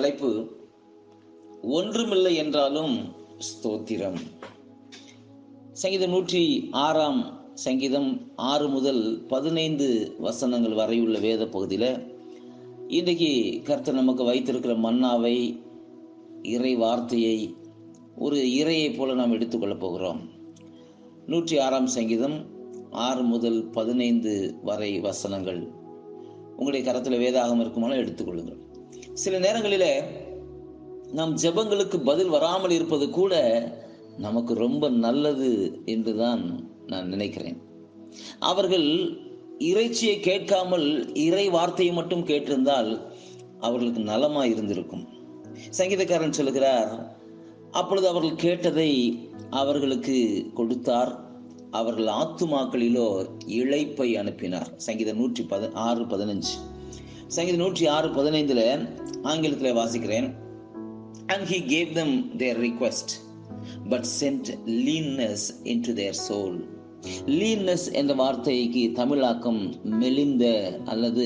தலைப்பு ஒன்றுமில்லை என்றாலும் ஸ்தோத்திரம் சங்கீதம் நூற்றி ஆறாம் சங்கீதம் ஆறு முதல் பதினைந்து வசனங்கள் வரையுள்ள வேத பகுதியில் இன்றைக்கு கர்த்தர் நமக்கு வைத்திருக்கிற மன்னாவை இறை வார்த்தையை ஒரு இறையை போல நாம் எடுத்துக்கொள்ளப் போகிறோம் நூற்றி ஆறாம் சங்கீதம் ஆறு முதல் பதினைந்து வரை வசனங்கள் உங்களுடைய கரத்தில் வேதாகம் இருக்குமானால் எடுத்துக்கொள்ளுங்கள் சில நேரங்களில் நம் ஜெபங்களுக்கு பதில் வராமல் இருப்பது கூட நமக்கு ரொம்ப நல்லது என்றுதான் நான் நினைக்கிறேன் அவர்கள் இறைச்சியை கேட்காமல் இறை வார்த்தையை மட்டும் கேட்டிருந்தால் அவர்களுக்கு நலமா இருந்திருக்கும் சங்கீதக்காரன் சொல்லுகிறார் அப்பொழுது அவர்கள் கேட்டதை அவர்களுக்கு கொடுத்தார் அவர்கள் ஆத்துமாக்களிலோ இழைப்பை அனுப்பினார் சங்கீதம் நூற்றி பத ஆறு பதினஞ்சு சங்கீதம் நூற்றி ஆறு பதினைந்துல ஆங்கிலத்தில் வாசிக்கிறேன் and he gave them their request but sent leanness into their soul leanness என்ற வார்த்தைக்கு தமிழாக்கம் மெலிந்த அல்லது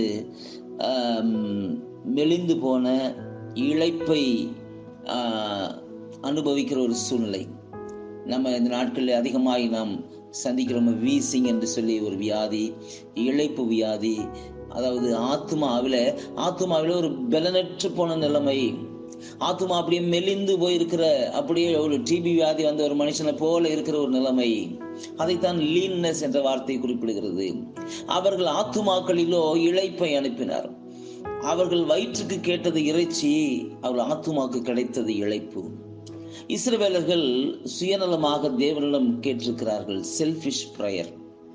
மெலிந்து போன இழைப்பை அனுபவிக்கிற ஒரு சூழ்நிலை நம்ம இந்த நாட்களில் அதிகமாய் நாம் சந்திக்கிறோம் வீசிங் என்று சொல்லி ஒரு வியாதி இழைப்பு வியாதி அதாவது ஆத்மாவில் ஆத்மாவில் ஒரு பலனற்று போன நிலைமை ஆத்மா அப்படியே மெலிந்து போயிருக்கிற அப்படியே ஒரு டிபி வியாதி வந்த ஒரு மனுஷனை போல இருக்கிற ஒரு நிலைமை அதைத்தான் லீன்னஸ் என்ற வார்த்தை குறிப்பிடுகிறது அவர்கள் ஆத்துமாக்களிலோ இழைப்பை அனுப்பினார் அவர்கள் வயிற்றுக்கு கேட்டது இறைச்சி அவர்கள் ஆத்துமாக்கு கிடைத்தது இழைப்பு இஸ்ரவேலர்கள் சுயநலமாக தேவனிடம் கேட்டிருக்கிறார்கள் செல்பிஷ் பிரயர்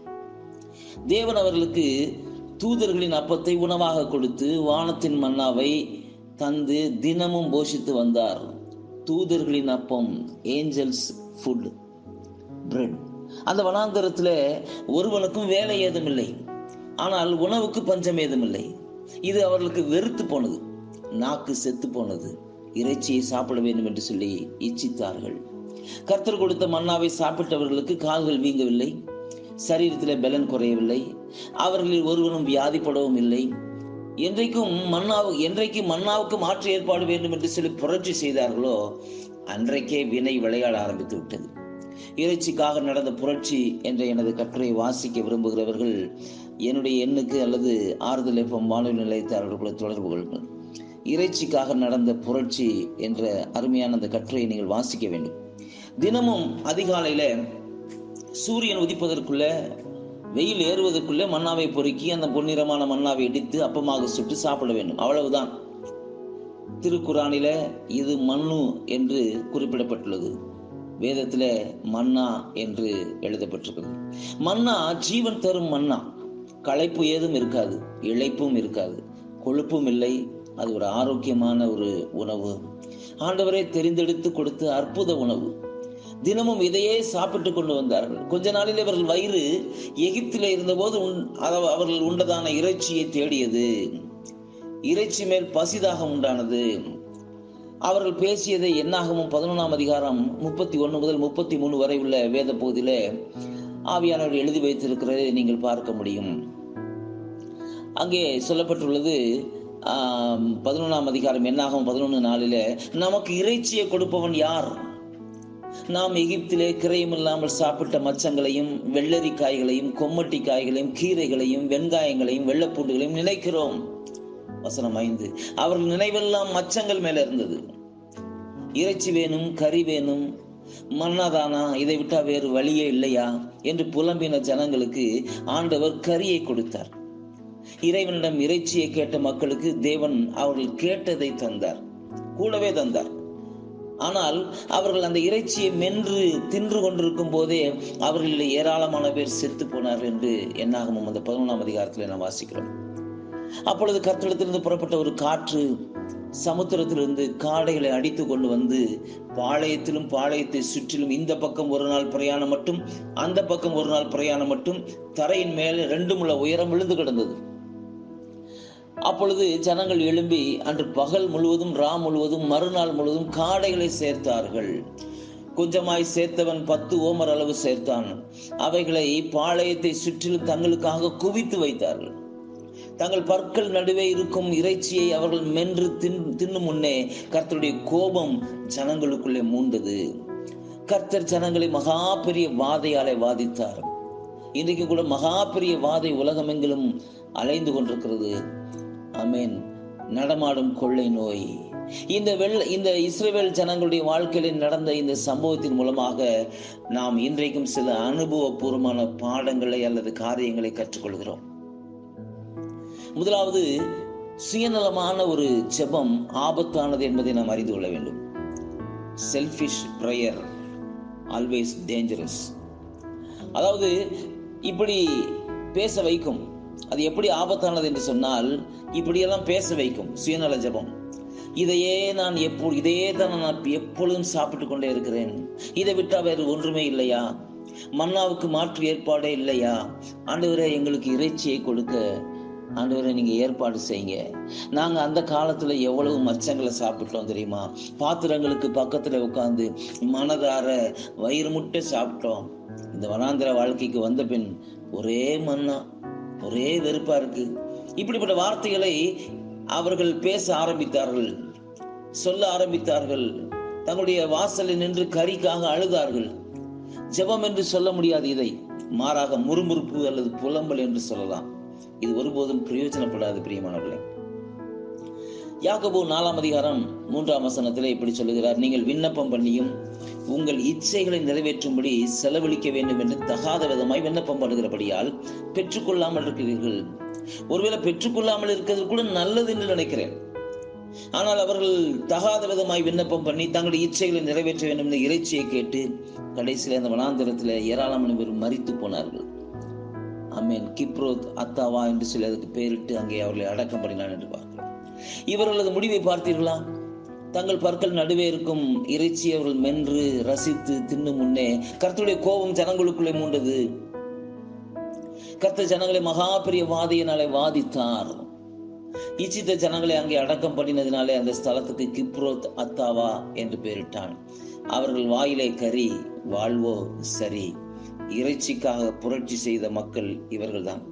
தேவன் அவர்களுக்கு தூதர்களின் அப்பத்தை உணவாக கொடுத்து வானத்தின் மன்னாவை தந்து தினமும் போஷித்து வந்தார் தூதர்களின் அப்பம் ஏஞ்சல்ஸ் ஃபுட் பிரெட் அந்த வனாந்தரத்துல ஒருவனுக்கும் வேலை ஏதுமில்லை ஆனால் உணவுக்கு பஞ்சம் ஏதுமில்லை இது அவர்களுக்கு வெறுத்து போனது நாக்கு செத்து போனது இறைச்சியை சாப்பிட வேண்டும் என்று சொல்லி இச்சித்தார்கள் கர்த்தர் கொடுத்த மன்னாவை சாப்பிட்டவர்களுக்கு கால்கள் வீங்கவில்லை சரீரத்தில் பலன் குறையவில்லை அவர்களில் ஒருவனும் வியாதிப்படவும் இல்லை என்றைக்கும் மன்னாவு என்றைக்கு மன்னாவுக்கு மாற்று ஏற்பாடு வேண்டும் என்று சொல்லி புரட்சி செய்தார்களோ அன்றைக்கே வினை விளையாட ஆரம்பித்து விட்டது இறைச்சிக்காக நடந்த புரட்சி என்ற எனது கட்டுரையை வாசிக்க விரும்புகிறவர்கள் என்னுடைய எண்ணுக்கு அல்லது ஆறுதல் எஃப்எம் வானொலி நிலையத்தாளர்களை தொடர்பு கொள்ளுங்கள் இறைச்சிக்காக நடந்த புரட்சி என்ற அருமையான அந்த கட்டுரையை நீங்கள் வாசிக்க வேண்டும் தினமும் அதிகாலையில சூரியன் உதிப்பதற்குள்ள வெயில் ஏறுவதற்குள்ளே மன்னாவை பொறுக்கி அந்த பொன்னிறமான மன்னாவை இடித்து அப்பமாக சுட்டு சாப்பிட வேண்டும் அவ்வளவுதான் திருக்குறானில இது மண்ணு என்று குறிப்பிடப்பட்டுள்ளது வேதத்துல மன்னா என்று எழுதப்பட்டிருக்கிறது மன்னா ஜீவன் தரும் மன்னா களைப்பு ஏதும் இருக்காது இழைப்பும் இருக்காது கொழுப்பும் இல்லை அது ஒரு ஆரோக்கியமான ஒரு உணவு ஆண்டவரை தெரிந்தெடுத்து கொடுத்த அற்புத உணவு தினமும் இதையே சாப்பிட்டு கொண்டு வந்தார்கள் கொஞ்ச நாளில் இவர்கள் வயிறு எகிப்தில இருந்தபோது அவர்கள் உண்டதான இறைச்சியை தேடியது இறைச்சி மேல் பசிதாக உண்டானது அவர்கள் பேசியதை என்னாகவும் பதினொன்றாம் அதிகாரம் முப்பத்தி ஒன்று முதல் முப்பத்தி மூணு வரை உள்ள வேத பகுதியில ஆவியானவர் எழுதி வைத்திருக்கிறதை நீங்கள் பார்க்க முடியும் அங்கே சொல்லப்பட்டுள்ளது பதினொன்றாம் அதிகாரம் என்னாகும் பதினொன்று நாளில நமக்கு இறைச்சியை கொடுப்பவன் யார் நாம் எகிப்திலே கிரையும் இல்லாமல் சாப்பிட்ட மச்சங்களையும் வெள்ளரி காய்களையும் கொம்மட்டி காய்களையும் கீரைகளையும் வெங்காயங்களையும் வெள்ளப்பூண்டுகளையும் நினைக்கிறோம் வசனம் ஐந்து அவர்கள் நினைவெல்லாம் மச்சங்கள் மேல இருந்தது இறைச்சி வேணும் கறி வேணும் மன்னாதானா இதை விட்டா வேறு வழியே இல்லையா என்று புலம்பின ஜனங்களுக்கு ஆண்டவர் கரியை கொடுத்தார் இறைவனிடம் இறைச்சியை கேட்ட மக்களுக்கு தேவன் அவர்கள் கேட்டதை தந்தார் கூடவே தந்தார் ஆனால் அவர்கள் அந்த இறைச்சியை மென்று தின்று கொண்டிருக்கும் போதே அவர்களில் ஏராளமான பேர் செத்து போனார் என்று என்னாகும் அந்த பதினொன்றாம் அதிகாரத்தில் நாம் வாசிக்கிறோம் அப்பொழுது கர்த்தடத்திலிருந்து புறப்பட்ட ஒரு காற்று சமுத்திரத்திலிருந்து காடைகளை அடித்து கொண்டு வந்து பாளையத்திலும் பாளையத்தை சுற்றிலும் இந்த பக்கம் ஒரு நாள் பிரயாணம் மட்டும் அந்த பக்கம் ஒரு நாள் பிரயாணம் மட்டும் தரையின் மேலே ரெண்டு முள்ள உயரம் விழுந்து கிடந்தது அப்பொழுது ஜனங்கள் எழும்பி அன்று பகல் முழுவதும் ரா முழுவதும் மறுநாள் முழுவதும் காடைகளை சேர்த்தார்கள் கொஞ்சமாய் சேர்த்தவன் பத்து ஓமர் அளவு சேர்த்தான் அவைகளை பாளையத்தை சுற்றிலும் தங்களுக்காக குவித்து வைத்தார்கள் தங்கள் பற்கள் நடுவே இருக்கும் இறைச்சியை அவர்கள் மென்று தின் தின்னும் முன்னே கர்த்தருடைய கோபம் ஜனங்களுக்குள்ளே மூண்டது கர்த்தர் ஜனங்களை மகா பெரிய வாதையாலே வாதித்தார் இன்றைக்கு கூட மகா பெரிய வாதை உலகமெங்கிலும் அலைந்து கொண்டிருக்கிறது அமேன் நடமாடும் கொள்ளை நோய் இந்த வெள்ள இந்த இஸ்ரேல் ஜனங்களுடைய வாழ்க்கையில் நடந்த இந்த சம்பவத்தின் மூலமாக நாம் இன்றைக்கும் சில அனுபவபூர்வமான பாடங்களை அல்லது காரியங்களை கற்றுக்கொள்கிறோம் முதலாவது சுயநலமான ஒரு ஜெபம் ஆபத்தானது என்பதை நாம் அறிந்து கொள்ள வேண்டும் செல்ஃபிஷ் ப்ரேயர் ஆல்வேஸ் டேஞ்சரஸ் அதாவது இப்படி பேச வைக்கும் அது எப்படி ஆபத்தானது என்று சொன்னால் இப்படியெல்லாம் பேச வைக்கும் சுயநல ஜெபம் இதையே நான் எப்போ இதையே தான் நான் எப்பொழுதும் சாப்பிட்டு கொண்டே இருக்கிறேன் இதை விட்டா வேறு ஒன்றுமே இல்லையா மன்னாவுக்கு மாற்று ஏற்பாடே இல்லையா ஆண்டவரே எங்களுக்கு இறைச்சியை கொடுக்க ஆண்டவரை நீங்க ஏற்பாடு செய்யுங்க நாங்க அந்த காலத்துல எவ்வளவு மச்சங்களை சாப்பிட்டோம் தெரியுமா பாத்திரங்களுக்கு பக்கத்துல உட்கார்ந்து மனதார வயிறு முட்டை சாப்பிட்டோம் இந்த வனாந்திர வாழ்க்கைக்கு வந்த பின் ஒரே மன்னா ஒரே வெறுப்பா இருக்கு இப்படிப்பட்ட வார்த்தைகளை அவர்கள் பேச ஆரம்பித்தார்கள் சொல்ல ஆரம்பித்தார்கள் தங்களுடைய வாசலில் நின்று கரிக்காக அழுதார்கள் ஜெபம் என்று சொல்ல முடியாது இதை மாறாக முறுமுறுப்பு அல்லது புலம்பல் என்று சொல்லலாம் இது ஒருபோதும் பிரயோஜனப்படாது பிரியமானவர்களே யாக்கோபு நாலாம் அதிகாரம் மூன்றாம் வசனத்திலே இப்படி சொல்லுகிறார் நீங்கள் விண்ணப்பம் பண்ணியும் உங்கள் இச்சைகளை நிறைவேற்றும்படி செலவழிக்க வேண்டும் என்று தகாத விதமாய் விண்ணப்பம் பண்ணுகிறபடியால் பெற்றுக்கொள்ளாமல் இருக்கிறீர்கள் ஒருவேளை பெற்றுக்கொள்ளாமல் இருக்கிறது கூட நல்லது என்று நினைக்கிறேன் ஆனால் அவர்கள் தகாத விதமாய் விண்ணப்பம் பண்ணி தங்களுடைய இச்சைகளை நிறைவேற்ற வேண்டும் என்ற இறைச்சியை கேட்டு கடைசியில் அந்த வனாந்திரத்தில் ஏராளமான பேர் மறித்து போனார்கள் அமேன் கிப்ரோத் அத்தாவா என்று சொல்லி அதுக்கு பெயரிட்டு அங்கே அவர்களை அடக்கம் பண்ணினான் என்று பார்க்கிறோம் இவர்களது முடிவை பார்த்தீர்களா தங்கள் பற்கள் நடுவே இருக்கும் இறைச்சி அவர்கள் மென்று ரசித்து தின்னு முன்னே கர்த்தருடைய கோபம் ஜனங்களுக்குள்ளே மூண்டது கர்த்த ஜனங்களை மகா பெரிய வாதியினாலே வாதித்தார் இச்சித்த ஜனங்களை அங்கே அடக்கம் பண்ணினதினாலே அந்த ஸ்தலத்துக்கு கிப்ரோத் அத்தாவா என்று பெயரிட்டான் அவர்கள் வாயிலே கறி வாழ்வோ சரி இறைச்சிக்காக புரட்சி செய்த மக்கள் இவர்கள்தான்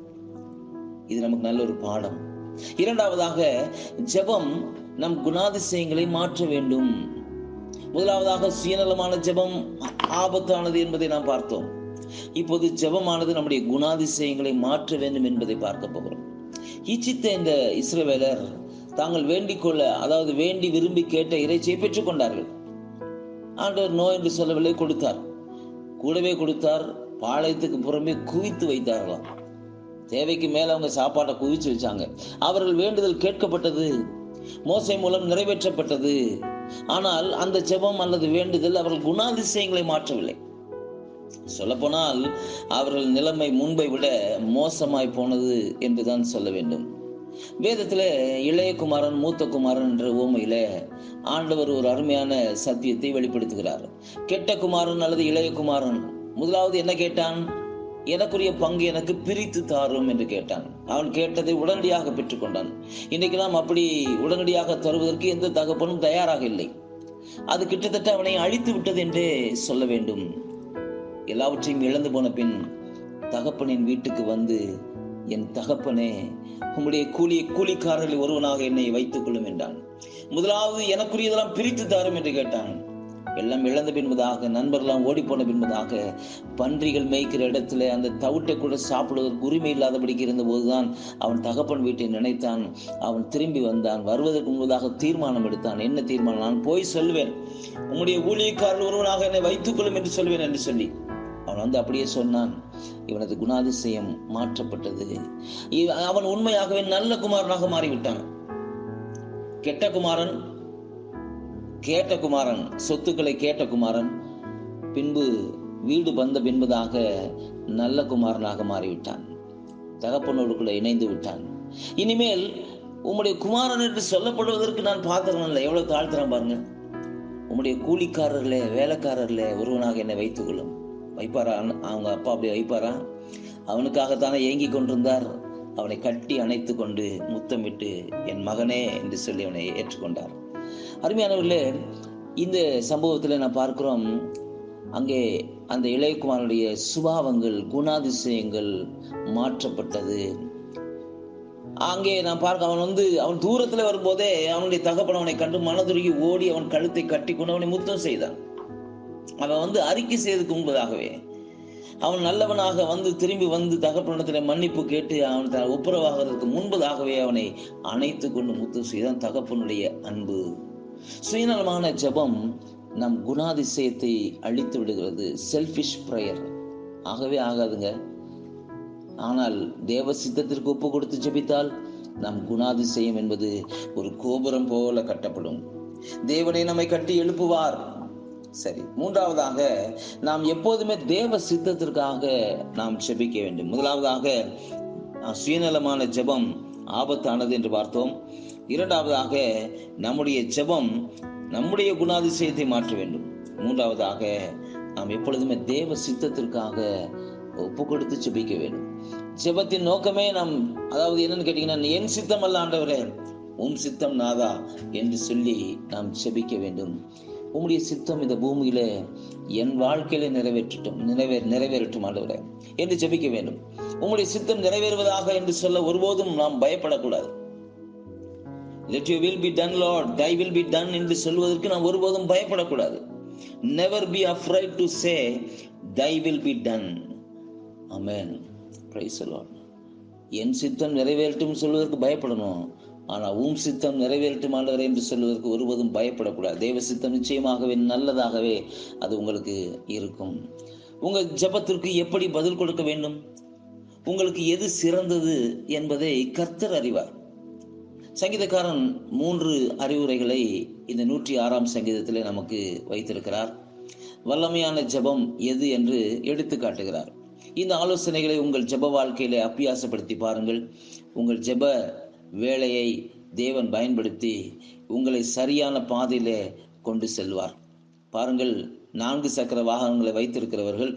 இது நமக்கு நல்ல ஒரு பாடம் இரண்டாவதாக ஜெபம் நம் குணாதிசயங்களை மாற்ற வேண்டும் முதலாவதாக சுயநலமான ஜெபம் ஆபத்தானது என்பதை நாம் பார்த்தோம் இப்போது ஜெபமானது நம்முடைய குணாதிசயங்களை மாற்ற வேண்டும் என்பதை பார்க்க போகிறோம் இச்சித்த இந்த இஸ்ரவேலர் தாங்கள் வேண்டிக் கொள்ள அதாவது வேண்டி விரும்பி கேட்ட இறைச்சியை பெற்றுக் கொண்டார்கள் ஆண்டவர் நோ என்று சொல்லவில்லை கொடுத்தார் கூடவே கொடுத்தார் பாளையத்துக்கு புறம்பே குவித்து வைத்தார்களாம் தேவைக்கு மேல அவங்க சாப்பாட்டை குவிச்சு வச்சாங்க அவர்கள் வேண்டுதல் கேட்கப்பட்டது மோசை மூலம் நிறைவேற்றப்பட்டது ஆனால் அந்த ஜெபம் அல்லது வேண்டுதல் அவர்கள் குணாதிசயங்களை மாற்றவில்லை சொல்லப்போனால் அவர்கள் நிலைமை முன்பை விட மோசமாய் போனது என்றுதான் சொல்ல வேண்டும் வேதத்துல இளைய குமாரன் மூத்த குமாரன் என்ற ஓமையில ஆண்டவர் ஒரு அருமையான சத்தியத்தை வெளிப்படுத்துகிறார் கெட்ட குமாரன் அல்லது இளைய குமாரன் முதலாவது என்ன கேட்டான் எனக்குரிய பங்கு எனக்கு பிரித்து தாரும் என்று கேட்டான் அவன் கேட்டதை உடனடியாக பெற்றுக்கொண்டான் இன்னைக்கு நாம் அப்படி உடனடியாக தருவதற்கு எந்த தகப்பனும் தயாராக இல்லை அது கிட்டத்தட்ட அவனை அழித்து விட்டது என்றே சொல்ல வேண்டும் எல்லாவற்றையும் இழந்து போன பின் தகப்பனின் வீட்டுக்கு வந்து என் தகப்பனே உம்முடைய கூலி கூலிக்காரர்களில் ஒருவனாக என்னை வைத்துக் கொள்ளும் என்றான் முதலாவது எனக்குரியதெல்லாம் பிரித்து தாரும் என்று கேட்டான் எல்லாம் இழந்த பின்பதாக நண்பர்கள்லாம் ஓடி போன பின்பதாக பன்றிகள் மேய்க்கிற இடத்துல அந்த தவிட்டை கூட சாப்பிடுவதற்கு உரிமை இல்லாதபடிக்கு இருந்த போதுதான் அவன் தகப்பன் வீட்டை நினைத்தான் அவன் திரும்பி வந்தான் வருவதற்கு முன்பதாக தீர்மானம் எடுத்தான் என்ன தீர்மானம் நான் போய் சொல்வேன் உம்முடைய ஊழியக்காரர் ஒருவனாக என்னை வைத்துக் கொள்ளும் என்று சொல்வேன் என்று சொல்லி அவன் வந்து அப்படியே சொன்னான் இவனது குணாதிசயம் மாற்றப்பட்டது இவ- அவன் உண்மையாகவே நல்ல குமாரனாக மாறிவிட்டான் கெட்ட குமாரன் கேட்ட குமாரன் சொத்துக்களை கேட்ட குமாரன் பின்பு வீடு வந்த பின்பதாக நல்ல குமாரனாக மாறிவிட்டான் தகப்பனோடு கூட இணைந்து விட்டான் இனிமேல் உம்முடைய குமாரன் என்று சொல்லப்படுவதற்கு நான் பாத்திரம் இல்லை எவ்வளவு தாழ்த்துறேன் பாருங்க உம்முடைய கூலிக்காரர்களே வேலைக்காரர்களே ஒருவனாக என்னை வைத்துக் கொள்ளும் வைப்பாரா அண்ண- அவங்க அப்பா அப்படி வைப்பாரா அவனுக்காகத்தானே ஏங்கி கொண்டிருந்தார் அவனை கட்டி அணைத்து கொண்டு முத்தமிட்டு என் மகனே என்று சொல்லி அவனை ஏற்றுக்கொண்டார் அருமையானவர்களே இந்த சம்பவத்துல நான் பார்க்கிறோம் அங்கே அந்த இளையகுமாரனுடைய சுபாவங்கள் குணாதிசயங்கள் மாற்றப்பட்டது அங்கே நான் பார்க்க அவன் வந்து அவன் தூரத்துல வரும்போதே அவனுடைய தகப்பன் அவனை கண்டு மனதுருகி ஓடி அவன் கழுத்தை கட்டி கொண்டு அவனை முத்தம் செய்தான் அவன் வந்து அறிக்கை செய்ததுக்கு முன்பதாகவே அவன் நல்லவனாக வந்து திரும்பி வந்து தகப்பனிடத்தில் மன்னிப்பு கேட்டு அவன் த- ஒப்புரவாகிறதுக்கு முன்பதாகவே அவனை அணைத்து கொண்டு முத்தம் செய்தான் தகப்பனுடைய அன்பு சுயநலமான ஜெபம் நம் குணாதிசயத்தை அழித்து விடுகிறது செல்ஃபிஷ் ப்ரேயர் ஆகவே ஆகாதுங்க ஆனால் தேவ சித்தத்திற்கு ஒப்பு கொடுத்து ஜெபித்தால் நம் குணாதிசயம் என்பது ஒரு கோபுரம் போல கட்டப்படும் தேவனை நம்மை கட்டி எழுப்புவார் சரி மூன்றாவதாக நாம் எப்போதுமே தேவ சித்தத்திற்காக நாம் ஜெபிக்க வேண்டும் முதலாவதாக அஹ், சுயநலமான ஜெபம் ஆபத்தானது என்று பார்த்தோம் இரண்டாவதாக நம்முடைய ஜெபம் நம்முடைய குணாதிசயத்தை மாற்ற வேண்டும் மூன்றாவதாக நாம் எப்பொழுதுமே தேவ சித்தத்திற்காக ஒப்பு கொடுத்து ஜெபிக்க வேண்டும் ஜெபத்தின் நோக்கமே நாம் அதாவது என்னன்னு கேட்டீங்கன்னா என் சித்தம் அல்ல ஆண்டவரே உம் சித்தம் நாதா என்று சொல்லி நாம் ஜெபிக்க வேண்டும் உம்முடைய சித்தம் இந்த பூமியில என் வாழ்க்கையில நிறைவேற்றட்டும் நிறைவேற நிறைவேறட்டும் ஆண்டவரே என்று ஜெபிக்க வேண்டும் உம்முடைய சித்தம் நிறைவேறுவதாக என்று சொல்ல ஒருபோதும் நாம் பயப்படக்கூடாது let you will be done lord thy will be done என்று சொல்வதற்கு நாம் ஒருபோதும் பயப்படக்கூடாது never be afraid to say thy will be done amen praise lord என் சித்தம் நிறைவேறட்டும் சொல்வதற்கு பயப்படணும் ஆனா உம் சித்தம் நிறைவேறட்டும் ஆண்டவரே என்று சொல்வதற்கு ஒருபோதும் பயப்படக்கூடாது தேவ சித்தம் நிச்சயமாகவே நல்லதாகவே அது உங்களுக்கு இருக்கும் உங்க ஜெபத்திற்கு எப்படி பதில் கொடுக்க வேண்டும் உங்களுக்கு எது சிறந்தது என்பதை கர்த்தர் அறிவார் சங்கீதக்காரன் மூன்று அறிவுரைகளை இந்த நூற்றி ஆறாம் சங்கீதத்திலே நமக்கு வைத்திருக்கிறார் வல்லமையான ஜெபம் எது என்று எடுத்து காட்டுகிறார் இந்த ஆலோசனைகளை உங்கள் ஜெப வாழ்க்கையில அபியாசப்படுத்தி பாருங்கள் உங்கள் ஜெப வேலையை தேவன் பயன்படுத்தி உங்களை சரியான பாதையிலே கொண்டு செல்வார் பாருங்கள் நான்கு சக்கர வாகனங்களை வைத்திருக்கிறவர்கள்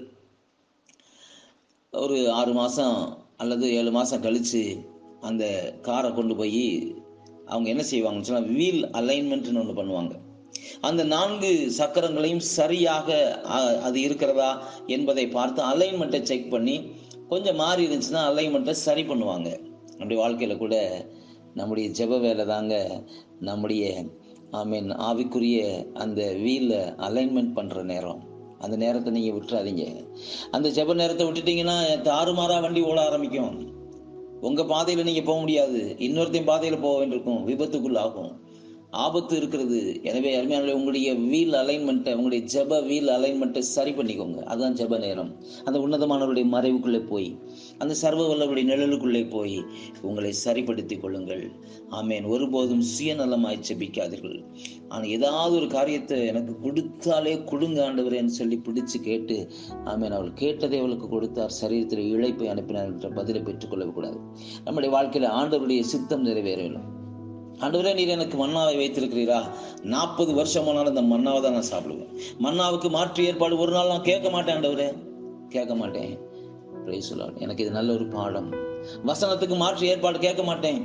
ஒரு ஆறு மாதம் அல்லது ஏழு மாதம் கழித்து அந்த காரை கொண்டு போய் அவங்க என்ன செய்வாங்கன்னு சொன்னால் வீல் அலைன்மெண்ட்னு ஒன்று பண்ணுவாங்க அந்த நான்கு சக்கரங்களையும் சரியாக அ- அது இருக்கிறதா என்பதை பார்த்து அலைன்மெண்ட்டை செக் பண்ணி கொஞ்சம் மாறி இருந்துச்சுன்னா அலைன்மெண்ட்டை சரி பண்ணுவாங்க நம்முடைய வாழ்க்கையில் கூட நம்முடைய ஜெப வேலை தாங்க நம்முடைய ஐ மீன் ஆவிக்குரிய அந்த வீலில் அலைன்மெண்ட் பண்ணுற நேரம் அந்த நேரத்தை நீங்கள் விட்டுறாதீங்க அந்த ஜெப நேரத்தை விட்டுட்டீங்கன்னா தாறுமாறா வண்டி ஓட ஆரம்பிக்கும் உங்க பாதையில நீங்க போக முடியாது இன்னொருத்தையும் பாதையில போக வேண்டியிருக்கும் விபத்துக்குள்ளாகும் ஆபத்து இருக்கிறது எனவே அருமையான உங்களுடைய வீல் அலைன்மெண்ட்டை உங்களுடைய ஜெப வீல் அலைன்மெண்ட்டை சரி பண்ணிக்கோங்க அதுதான் ஜெப நேரம் அந்த உன்னதமானவருடைய மறைவுக்குள்ளே போய் அந்த சர்வ வல்லவருடைய நிழலுக்குள்ளே போய் உங்களை சரிப்படுத்திக் கொள்ளுங்கள் ஆமேன் ஒருபோதும் சுயநலமாய் ஜெபிக்காதீர்கள் ஆனால் ஏதாவது ஒரு காரியத்தை எனக்கு கொடுத்தாலே கொடுங்க ஆண்டவரேன்னு சொல்லி பிடிச்சு கேட்டு ஆமேன் அவள் கேட்டதை அவளுக்கு கொடுத்தார் சரீரத்தில் இழைப்பை அனுப்பினார் என்ற பதிலை பெற்றுக்கொள்ளக்கூடாது நம்முடைய வாழ்க்கையில ஆண்டவருடைய சித்தம் நிறைவேற வேண்டும் ஆண்டவரே நீர் எனக்கு மன்னாவை வைத்திருக்கிறீரா நாற்பது வருஷமானாலும் இந்த மன்னாவை தான் நான் சாப்பிடுவேன் மன்னாவுக்கு மாற்று ஏற்பாடு ஒரு நாள் நான் கேட்க மாட்டேன் ஆண்டவரே கேட்க மாட்டேன் Praise the Lord. எனக்கு இது நல்ல ஒரு பாடம் வசனத்துக்கு மாற்று ஏற்பாடு கேட்க மாட்டேன்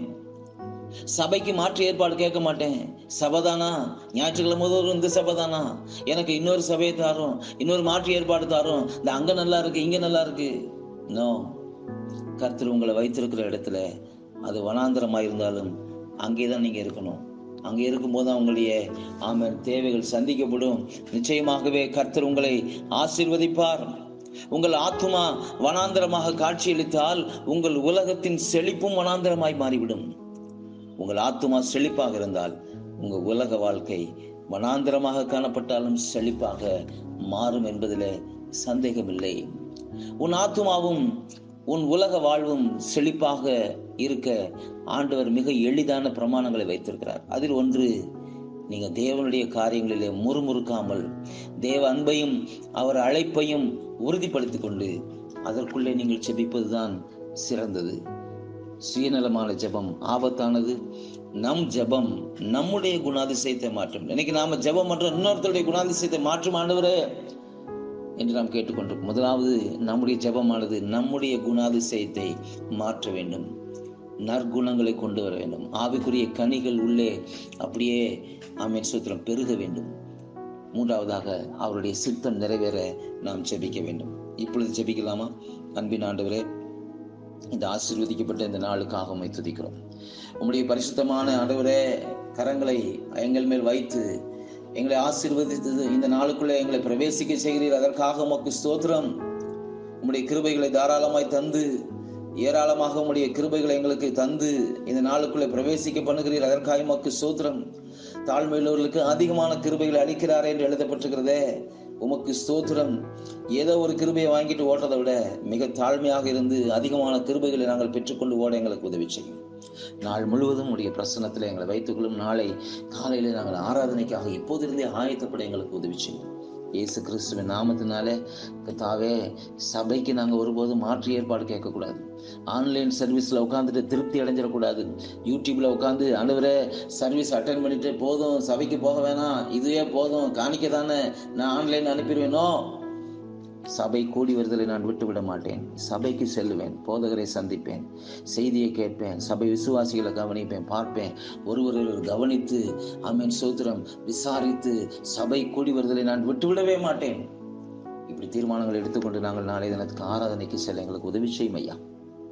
சபைக்கு மாற்று ஏற்பாடு கேட்க மாட்டேன் சபைதானா ஞாயிற்றுக்கிழமை முதல் இந்த சபைதானா எனக்கு இன்னொரு சபையை தாரும் இன்னொரு மாற்று ஏற்பாடு தாரும் இந்த அங்க நல்லா இருக்கு இங்க நல்லா இருக்கு நோ கர்த்தர் உங்களை வைத்திருக்கிற இடத்துல அது வனாந்தரமா இருந்தாலும் அங்கேதான் நீங்க இருக்கணும் அங்கே இருக்கும்போது தான் உங்களுடைய ஆமென் தேவைகள் சந்திக்கப்படும் நிச்சயமாகவே கர்த்தர் உங்களை ஆசீர்வதிப்பார் உங்கள் ஆத்துமா வனாந்தரமாக காட்சியளித்தால் உங்கள் உலகத்தின் செழிப்பும் வனாந்தரமாய் மாறிவிடும் உங்கள் ஆத்துமா செழிப்பாக இருந்தால் உங்க உலக வாழ்க்கை வனாந்தரமாக காணப்பட்டாலும் செழிப்பாக மாறும் என்பதில் சந்தேகமில்லை உன் ஆத்துமாவும் உன் உலக வாழ்வும் செழிப்பாக இருக்க ஆண்டவர் மிக எளிதான பிரமாணங்களை வைத்திருக்கிறார் அதில் ஒன்று நீங்க தேவனுடைய காரியங்களிலே முறுமுறுக்காமல் தேவ அன்பையும் அவர் அழைப்பையும் உறுதிப்படுத்திக் கொண்டு அதற்குள்ளே நீங்கள் செபிப்பதுதான் சிறந்தது சுயநலமான ஜெபம் ஆபத்தானது நம் ஜெபம் நம்முடைய குணாதிசயத்தை மாற்றும் இன்னைக்கு நாம ஜெபம் பண்ற இன்னொருத்தருடைய குணாதிசயத்தை மாற்றும் ஆண்டவரே என்று நாம் கேட்டுக்கொண்டிருக்கோம் முதலாவது நம்முடைய ஜெபமானது நம்முடைய குணாதிசயத்தை மாற்ற வேண்டும் நற்குணங்களை கொண்டு வர வேண்டும் ஆவிக்குரிய கனிகள் உள்ளே அப்படியே ஆமென் சூத்திரம் பெருக வேண்டும் மூன்றாவதாக அவருடைய சித்தம் நிறைவேற நாம் ஜெபிக்க வேண்டும் இப்பொழுது ஜெபிக்கலாமா அன்பின் ஆண்டவரே இந்த ஆசீர்வதிக்கப்பட்ட இந்த நாளுக்காக உம்மை துதிக்கிறோம் உம்முடைய பரிசுத்தமான ஆண்டவரே கரங்களை எங்கள் மேல் வைத்து எங்களை ஆசீர்வதித்து இந்த நாளுக்குள்ளே எங்களை பிரவேசிக்க செய்கிறீர் அதற்காக உமக்கு ஸ்தோத்திரம் உம்முடைய கிருபைகளை தாராளமாய் தந்து ஏராளமாக உம்முடைய கிருபைகளை எங்களுக்கு தந்து இந்த நாளுக்குள்ளே பிரவேசிக்க பண்ணுகிறீர் அதற்காக உமக்கு ஸ்தோத்திரம் தாழ்மையுள்ளவர்களுக்கு அதிகமான கிருபைகளை அளிக்கிறாரே என்று எழுதப்பட்டிருக்கிறதே உமக்கு ஸ்தோத்திரம் ஏதோ ஒரு கிருபையை வாங்கிட்டு ஓடுறதை விட மிக தாழ்மையாக இருந்து அதிகமான கிருபைகளை நாங்கள் பெற்றுக்கொண்டு ஓட எங்களுக்கு உதவி செய்யும் நாள் முழுவதும் உடைய பிரசனத்தில் எங்களை வைத்துக்கொள்ளும் நாளை காலையில நாங்கள் ஆராதனைக்காக இப்போதிருந்தே ஆயத்தப்பட எங்களுக்கு உதவி செய்யும் இயேசு கிறிஸ்துவின் நாமத்தினாலே கத்தாவே சபைக்கு நாங்கள் ஒருபோதும் மாற்று ஏற்பாடு கேட்கக்கூடாது ஆன்லைன் சர்வீஸில் உட்காந்துட்டு திருப்தி அடைஞ்சிடக்கூடாது யூடியூப்ல உட்காந்து ஆண்டவரே சர்வீஸ் அட்டன் பண்ணிட்டு போதும் சபைக்கு போக வேணாம் இதுவே போதும் காணிக்க தானே நான் ஆன்லைன் அனுப்பிடுவேனோ சபை கூடி வருதலை நான் விட்டுவிட மாட்டேன் சபைக்கு செல்லுவேன் போதகரை சந்திப்பேன் செய்தியை கேட்பேன் சபை விசுவாசிகளை கவனிப்பேன் பார்ப்பேன் ஒருவர் கவனித்து அமீன் சோத்திரம் விசாரித்து சபை கூடி வருதலை நான் விட்டுவிடவே மாட்டேன் இப்படி தீர்மானங்கள் எடுத்துக்கொண்டு நாங்கள் நாளை தினத்துக்கு ஆராதனைக்கு செல்ல எங்களுக்கு உதவி செய்யும் ஐயா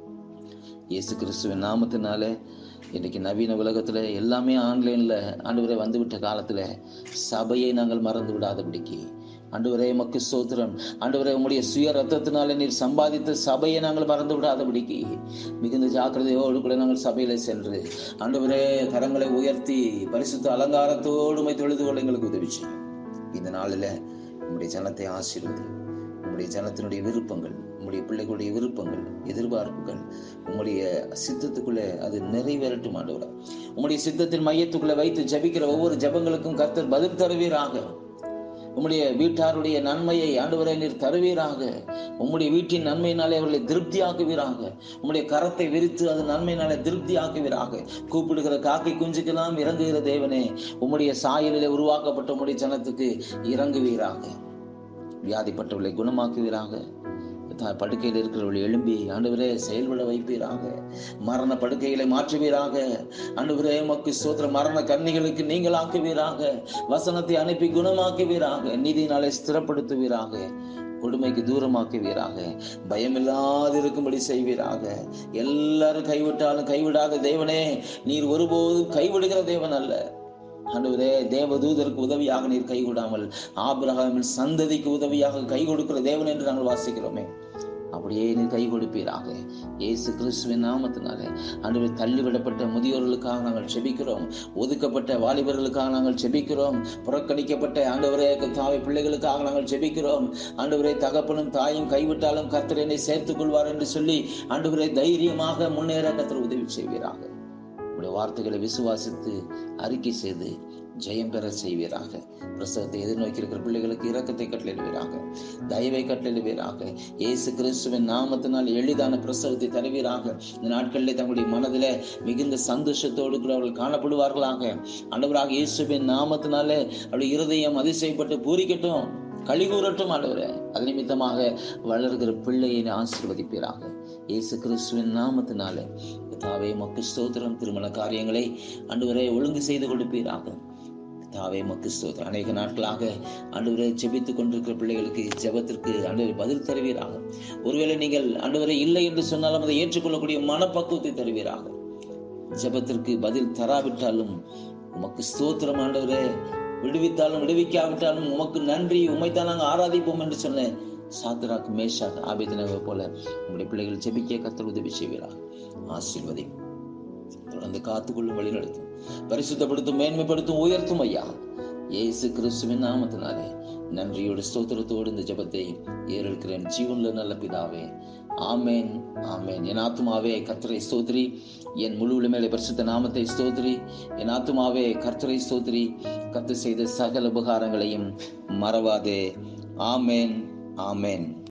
இயேசு கிறிஸ்துவின் நாமத்தினால இன்னைக்கு நவீன உலகத்துல எல்லாமே ஆன்லைன்ல ஆண்டவரே வந்துவிட்ட காலத்துல சபையை நாங்கள் மறந்து விடாதபடிக்கு ஆண்டவரே மக்கு சோத்திரம் ஆண்டவரே உம்முடைய சுய ரத்தத்தினால நீர் சம்பாதித்த சபையை நாங்கள் மறந்து விடாதபடிக்கு மிகுந்த ஜாக்கிரதையோடு கூட நாங்கள் சபையில சென்று ஆண்டவரே கரங்களை உயர்த்தி பரிசுத்த அலங்காரத்தோடு உமை தொழுது கொள்ள எங்களுக்கு உதவி செய்யும் இந்த நாளில் உம்முடைய ஜனத்தை ஆசீர்வதி உம்முடைய ஜனத்தினுடைய விருப்பங்கள் உம்முடைய பிள்ளைகளுடைய விருப்பங்கள் எதிர்பார்ப்புகள் உம்முடைய சித்தத்துக்குள்ளே அது நிறைவேறட்டும் ஆண்டவரே உம்முடைய சித்தத்தின் மையத்துக்குள்ளே வைத்து ஜபிக்கிற ஒவ்வொரு ஜபங்களுக்கும் கர்த்தர் பதில் தருவீராக உம்முடைய வீட்டாருடைய நன்மையை ஆண்டவரை நீர் தருவீராக உம்முடைய வீட்டின் நன்மையினாலே அவர்களை திருப்தியாக்குவீராக உம்முடைய கரத்தை விரித்து அது நன்மையினாலே திருப்தியாக்குவீராக கூப்பிடுகிற காக்கை குஞ்சுக்கெல்லாம் இறங்குகிற தேவனே உம்முடைய சாயலிலே உருவாக்கப்பட்ட உம்முடைய ஜனத்துக்கு இறங்குவீராக வியாதிப்பட்டவர்களை குணமாக்குவீராக படுக்கையில் இருக்கிறவர்கள் எழும்பி ஆண்டவரே செயல்பட வைப்பீராக மரண படுக்கைகளை மாற்றுவீராக ஆண்டவரே மக்கு சோத்திர மரண கன்னிகளுக்கு நீங்கள் ஆக்குவீராக வசனத்தை அனுப்பி குணமாக்குவீராக நீதினாலே ஸ்திரப்படுத்துவீராக கொடுமைக்கு தூரமாக்குவீராக பயமில்லாதிருக்கும்படி செய்வீராக எல்லாரும் கைவிட்டாலும் கைவிடாத தேவனே நீர் ஒருபோதும் கைவிடுகிற தேவன் அல்ல ஆண்டவரே தேவதூதருக்கு உதவியாக நீர் கைகூடாமல் ஆபிரகாமின் சந்ததிக்கு உதவியாக கை கொடுக்கிற தேவன் என்று நாங்கள் வாசிக்கிறோமே அப்படியே நீர் கை கொடுப்பீராக இயேசு கிறிஸ்துவின் நாமத்தினாலே ஆண்டவரை தள்ளிவிடப்பட்ட முதியோர்களுக்காக நாங்கள் செபிக்கிறோம் ஒதுக்கப்பட்ட வாலிபர்களுக்காக நாங்கள் செபிக்கிறோம் புறக்கணிக்கப்பட்ட ஆண்டவரே தாவை பிள்ளைகளுக்காக நாங்கள் செபிக்கிறோம் ஆண்டவரே தகப்பனும் தாயும் கைவிட்டாலும் கர்த்தர் என்னை சேர்த்துக் கொள்வார் என்று சொல்லி ஆண்டவரை தைரியமாக முன்னேற கர்த்தர் உதவி செய்வீராக உடைய வார்த்தைகளை விசுவாசித்து அறிக்கை செய்து ஜெயம் பெற செய்வீராக பிரசவத்தை எதிர்நோக்கி இருக்கிற பிள்ளைகளுக்கு இரக்கத்தை கட்டளிடுவீராக தயவை கட்டளிடுவீராக இயேசு கிறிஸ்துவின் நாமத்தினால் எளிதான பிரசவத்தை தருவீராக இந்த நாட்களிலே தங்களுடைய மனதிலே மிகுந்த சந்தோஷத்தோடு கூட அவர்கள் காணப்படுவார்களாக ஆண்டவராக இயேசுவின் நாமத்தினாலே அவருடைய இருதயம் அதிசயப்பட்டு பூரிக்கட்டும் கழிகூறட்டும் ஆண்டவரே அது நிமித்தமாக வளர்கிற பிள்ளையை ஆசீர்வதிப்பீராக இயேசு கிறிஸ்துவின் நாமத்தினாலே தாவே மக்கு ஸ்தோத்திரம் திருமண காரியங்களை அன்றுவரை ஒழுங்கு செய்து கொடுப்பீராக தாவே மக்கு ஸ்தோத்திரம் அநேக நாட்களாக அன்றுவரை ஜெபித்துக் கொண்டிருக்கிற பிள்ளைகளுக்கு ஜெபத்திற்கு அன்றுவரை பதில் தருவீராக ஒருவேளை நீங்கள் அன்றுவரை இல்லை என்று சொன்னாலும் அதை ஏற்றுக்கொள்ளக்கூடிய மனப்பக்குவத்தை தருவீராக ஜெபத்திற்கு பதில் தராவிட்டாலும் உமக்கு ஸ்தோத்திரம் ஆண்டவரே விடுவித்தாலும் விடுவிக்காவிட்டாலும் உமக்கு நன்றி உமைத்தான் நாங்கள் ஆராதிப்போம் என்று சொன்னேன் சாத்ராக் மேஷாக் ஆபிதனவை போல உங்களுடைய பிள்ளைகள் ஜெபிக்க கத்தர் உதவி செய்வீராக ஆசீர்வதி தொடர்ந்து காத்துக்கொள்ளும் வழிநடத்தும் பரிசுத்தப்படுத்தும் மேன்மைப்படுத்தும் உயர்த்தும் ஐயா இயேசு கிறிஸ்துவின் நாமத்தினாலே நன்றியோடு ஸ்தோத்திரத்தோடு இந்த ஜெபத்தை ஏறெடுக்கிறேன் ஜீவன்ல நல்ல பிதாவே ஆமேன் ஆமேன் என் ஆத்துமாவே கர்த்தரை ஸ்தோத்ரி என் முழு மேலே பரிசுத்த நாமத்தை ஸ்தோத்ரி என் ஆத்துமாவே கர்த்தரை ஸ்தோத்ரி கத்து செய்த சகல உபகாரங்களையும் மறவாதே ஆமேன் ஆமேன்